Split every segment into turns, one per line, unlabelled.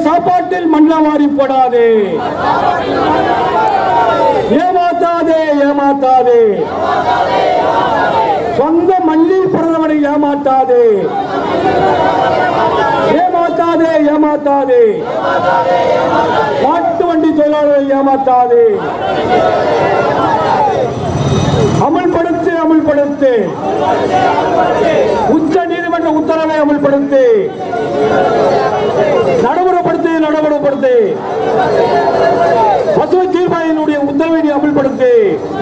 எங்கள் சாப்பாட்டில் மண்ண வாரி போடாதே ஏமாத்தாதே ஏமாத்தாதே சொந்த மண்ணில் பிறந்தவனை ஏமாத்தாதே ஏமாத்தாதே ஏமாத்தாதே மாட்டு வண்டி தொழிலாளரை ஏமாத்தாதே அமல்படுத்து அமல்படுத்து உச்ச நீதிமன்ற உத்தரவை அமல்படுத்து நடைமுறைப்படுத்து நடைமுறைப்படுத்து பசுமை தீர்மானினுடைய உத்தரவை நீ அமல்படுத்து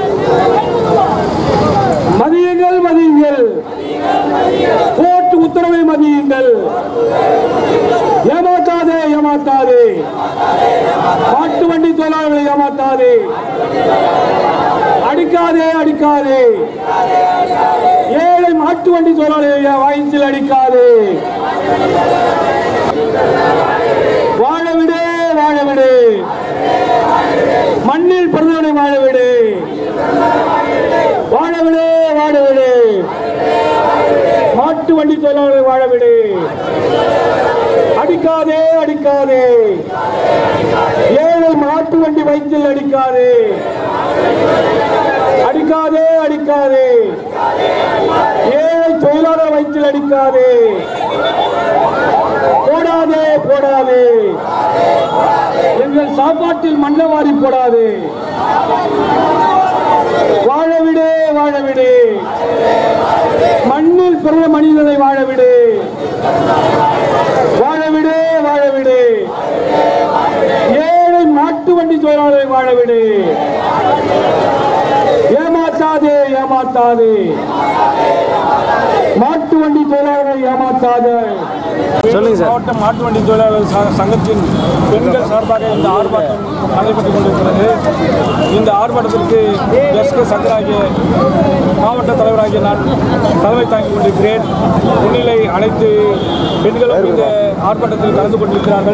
மதியுங்கள் மதியுங்கள் கோர்ட் உத்தரவை மதியுங்கள் ஏமாத்தாதே ஏமாத்தாதே மாட்டு வண்டி தொழிலாளர்களை ஏமாத்தாதே அடிக்காதே அடிக்காதே ஏழை மாட்டு வண்டி தொழிலாளர்களை வாய்ச்சில் அடிக்காதே வாழ விடு வாழ விடு மண்ணில் பிறந்தவனை வாழ விடு வாழ விடு வாழ விடு மாட்டு வண்டி தொழிலாளர்களை வாழ விடு அடிக்காதே அடிக்காதே ஏழை மாட்டு வண்டி வயிற்றில் அடிக்காதே அடிக்காதே அடிக்காதே ஏழை தொழிலாளர் வயிற்றில் அடிக்காதே போடாதே போடாதே எங்கள் சாப்பாட்டில் மண்ண வாரி போடாதே வாழ விடு வாழ விடு மண்ணில் பிறந்த மனிதனை வாழ விடு வாழ விடு வாழ விடு ஏழை மாட்டு வண்டி தொழிலாளரை வாழ விடு ஏமாத்தாதே ஏமாத்தாதே மாட்டு வண்டி தொழிலாளரை ஏமாத்தாதே
சொல்லுங்க சார் மாவட்ட மாட்டு வண்டி தொழிலாளர் ச- சங்கத்தின் பெண்கள் சார்பாக இந்த ஆர்ப்பாட்டம் நடைபெற்றுக் கொண்டிருக்கிறது இந்த ஆர்ப்பாட்டத்திற்கு எஸ் கே சங்கராகிய மாவட்ட தலைவராகிய நான் தலைமை தாங்கிக் கொண்டிருக்கிறேன் முன்னிலை அனைத்து பெண்களும் இந்த ஆர்ப்பாட்டத்தில் கலந்து கொண்டிருக்கிறார்கள்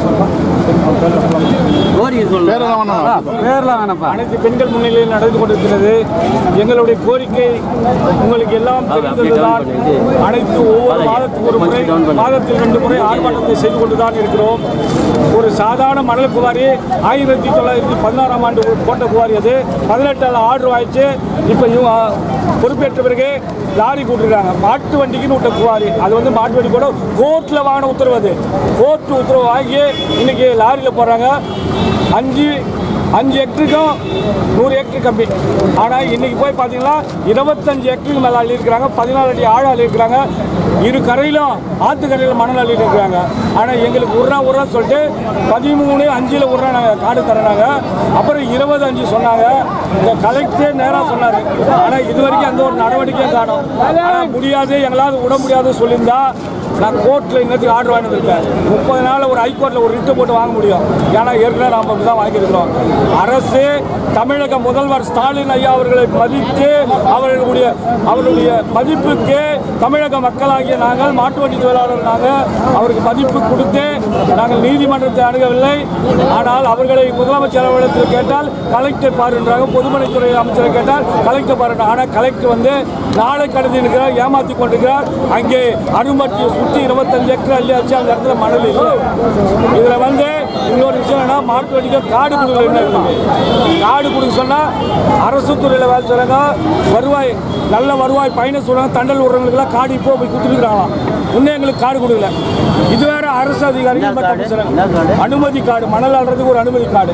அனைத்து பெண்கள் முன்னிலையில் நடந்து கொண்டிருக்கிறது எங்களுடைய கோரிக்கை உங்களுக்கு எல்லாம் தெரிந்ததுதான் அனைத்து ஒவ்வொரு மாதத்துக்கு ஒரு முறை மாதத்தில் ரெண்டு முறை ஆர்ப்பாட்டத்தை செய்து கொண்டுதான் இருக்கிறோம் ஒரு சாதாரண மணல் குவாரி ஆயிரத்தி தொள்ளாயிரத்தி பதினாறாம் ஆண்டு போட்ட குவாரி அது பதினெட்டால் ஆர்டர் ஆயிடுச்சு இப்போ இவங்க பொறுப்பேற்ற பிறகு லாரி கூட்டிருக்காங்க மாட்டு வண்டிக்குன்னு விட்ட குவாரி அது வந்து மாட்டு வண்டி கூட கோர்ட்டில் வாங்கின உத்தரவு அது கோர்ட் உத்தரவு வாங்கி இன்னைக்கு லாரியில் போடுறாங்க அஞ்சு அஞ்சு ஹெக்டருக்கும் நூறு ஹெக்டர் கம்மி ஆனால் இன்னைக்கு போய் பார்த்தீங்கன்னா இருபத்தஞ்சு ஹெக்டருக்கு மேலே அள்ளியிருக்கிறாங்க பதினாலு அடி ஆழம் அள்ளியிருக்கிறாங்க இரு கரையிலும் ஆற்று கரையில் மணல் அள்ளிட்டு இருக்கிறாங்க ஆனால் எங்களுக்கு உர்றா உர்றா சொல்லிட்டு பதிமூணு அஞ்சில் உர்றா நாங்கள் காடு தரனாங்க அப்புறம் இருபது அஞ்சு சொன்னாங்க இந்த கலெக்டர் நேராக சொன்னார் ஆனால் இது வரைக்கும் எந்த ஒரு நடவடிக்கையும் காணும் ஆனால் முடியாது எங்களால் விட முடியாது சொல்லியிருந்தா நான் கோர்ட்டில் இன்னத்துக்கு ஆர்டர் வாங்கி வந்திருக்கேன் முப்பது நாள் ஒரு ஹைகோர்ட்டில் ஒரு ரிட்டு போட்டு வாங்க முடியும் ஏன்னா ஏற்கனவே நாம் அப்படி தான் வாங்கியிருக்கிறோம் அரசு தமிழக முதல்வர் ஸ்டாலின் ஐயா அவர்களை மதித்து அவர்களுடைய அவருடைய மதிப்புக்கு தமிழக மக்களாகிய நாங்கள் மாட்டு வண்டி தொழிலாளர் நாங்கள் அவருக்கு மதிப்பு கொடுத்து நாங்கள் நீதிமன்றத்தை அணுகவில்லை ஆனால் அவர்களை முதலமைச்சர் அலுவலகத்தில் கேட்டால் கலெக்டர் பாருன்றாங்க பொதுப்பணித்துறை அமைச்சரை கேட்டால் கலெக்டர் பாருன்றாங்க ஆனால் கலெக்டர் வந்து நாளை கடந்து இருக்கிறார் ஏமாத்தி கொண்டிருக்கிறார் அங்கே அனுமதியை சுற்றி இருபத்தஞ்சு ஏக்கர் அள்ளியாச்சு அந்த இடத்துல மணல் இல்லை இதில் வந்து இன்னொரு விஷயம் என்ன மாட்டு வண்டிக்கு காடு கொடுக்கல என்ன இருக்குது காடு கொடுக்க சொன்னால் அரசு துறையில் வேலை செய்கிறாங்க வருவாய் நல்ல வருவாய் பயண சொல்கிறாங்க தண்டல் விடுறவங்களுக்குலாம் காடு இப்போ போய் கொடுத்துருக்குறாங்களாம் இன்னும் எங்களுக்கு காடு கொடுக்கல இது வேற அரசு அதிகாரிகள் இந்த மாதிரி தப்பு செய்றாங்க. அனுமதி கார்டு மணல் அள்ளுறதுக்கு ஒரு அனுமதி கார்டு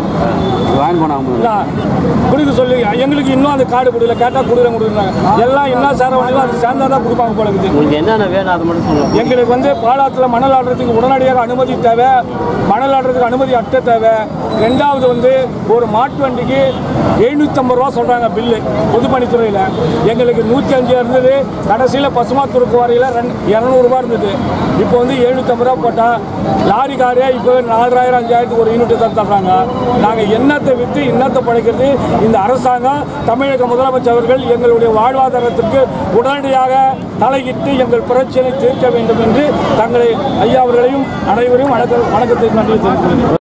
இல்ல, கொடுக்க சொல்லி எங்களுக்கு இன்னும் அந்த கார்டு கொடுக்கல கேட்டால் கொடுக்குற கொடுக்குறாங்க எல்லாம் என்ன சேர வேண்டியதோ அது சேர்ந்தா தான் கொடுப்பாங்க போல இருக்குது
உங்களுக்கு என்னென்ன வேணும் அதை மட்டும் சொல்லுங்க
எங்களுக்கு வந்து பாலாத்தில் மணல் ஆடுறதுக்கு உடனடியாக அனுமதி தேவை மணல் ஆடுறதுக்கு அனுமதி அட்டை தேவை ரெண்டாவது வந்து ஒரு மாட்டு வண்டிக்கு எழுநூற்றம்பது ரூபா சொல்கிறாங்க பில்லு பொதுப்பணித்துறையில் எங்களுக்கு நூற்றி அஞ்சு இருந்தது கடைசியில் பசுமாத்துறை வாரியில் ரெண்டு இரநூறுபா இருந்தது இப்போ வந்து எழுநூற்றம்பது ரூபா போட்டால் லாரிக்காரே இப்போ நாலாயிரம் அஞ்சாயிரத்துக்கு ஒரு யூனிட் தான் தர்றாங்க நாங்கள் என்னத்தை விற்று இன்னத்தை படைக்கிறது இந்த அரசாங்கம் தமிழக முதலமைச்சர் அவர்கள் எங்களுடைய வாழ்வாதாரத்திற்கு உடனடியாக தலையிட்டு எங்கள் பிரச்சனை தீர்க்க வேண்டும் என்று தங்களை ஐயா அவர்களையும் அனைவரையும் வணக்க வணக்கத்தை நன்றி தெரிவித்துள்ளேன்